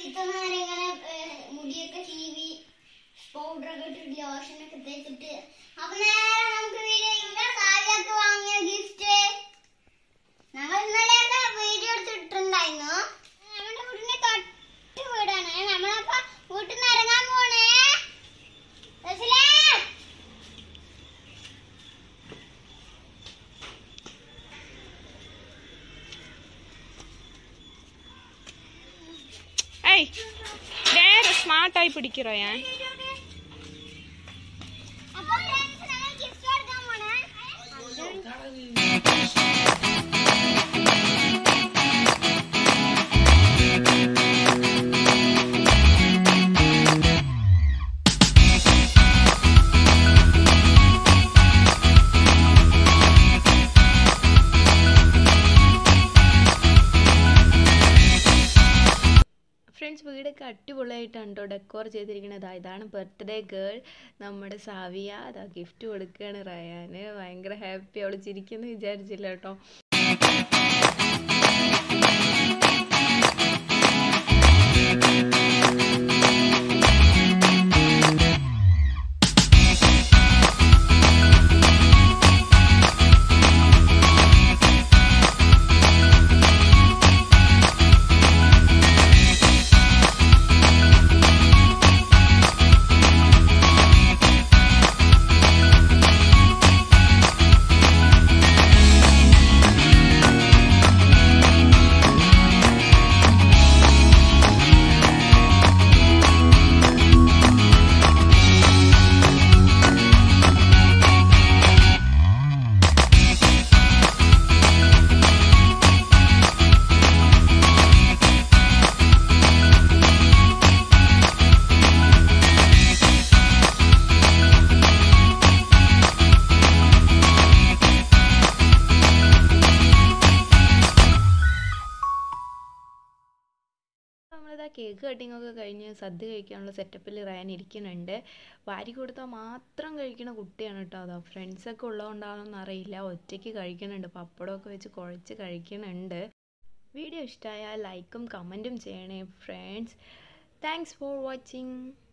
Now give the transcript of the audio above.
ഇത്ര നേരം ഇങ്ങനെ ഏഹ്, മുടിയൊക്കെ ചീവി പൗഡറൊക്കെ ഇട്ടിട്ട് ലോഷനൊക്കെ തേച്ചിട്ട് അപ്പൊ നേരെ നമുക്ക് വീഡിയോ ഇവിടെ സാരിയൊക്കെ വാങ്ങിയ ഗിഫ്റ്റ് ഞങ്ങൾ ഇന്നലെ വീഡിയോ എടുത്തിട്ടുണ്ടായിരുന്നു നമ്മുടെ വീടിന്റെ തൊട്ട് വീടാണ് നമ്മളപ്പോ വീട്ടിൽ നിന്ന് ഇറങ്ങാൻ പോണേ റസിലേ, ഏയ് വേറെ സ്മാർട്ടായി പിടിக்கிறോ ഞാൻ അപ്പൊ friends, ഞങ്ങൾ gift കൊടുക്കാൻ പോണേ. ഫ്രണ്ട്സ് വീടൊക്കെ അടിപൊളിയായിട്ടാണ് കേട്ടോ ഡെക്കോർ ചെയ്തിരിക്കുന്നത് ഇതാണ് ബർത്ത്ഡേ ഗേൾ നമ്മുടെ സാവിയ അതാ ഗിഫ്റ്റ് കൊടുക്കുകയാണ് റയാന് ഭയങ്കര ഹാപ്പി അവൾ ചിരിക്കുന്നു വിചാരിച്ചില്ല കേട്ടോ നമ്മളിതാ കേക്ക് കട്ടിംഗ് ഒക്കെ കഴിഞ്ഞ് സദ്യ കഴിക്കാനുള്ള സെറ്റപ്പിൽ റയാൻ ഇരിക്കുന്നുണ്ട് വാരി കൊടുത്താൽ മാത്രം കഴിക്കുന്ന കുട്ടിയാണ് കേട്ടോ അതാ ഫ്രണ്ട്സൊക്കെ ഉള്ളതുകൊണ്ടാണെന്ന് അറിയില്ല ഒറ്റയ്ക്ക് കഴിക്കുന്നുണ്ട് പപ്പടമൊക്കെ വെച്ച് കുഴച്ച് കഴിക്കുന്നുണ്ട് വീഡിയോ ഇഷ്ടമായാൽ ലൈക്കും കമൻറ്റും ചെയ്യണേ ഫ്രണ്ട്സ് താങ്ക്സ് ഫോർ വാച്ചിങ്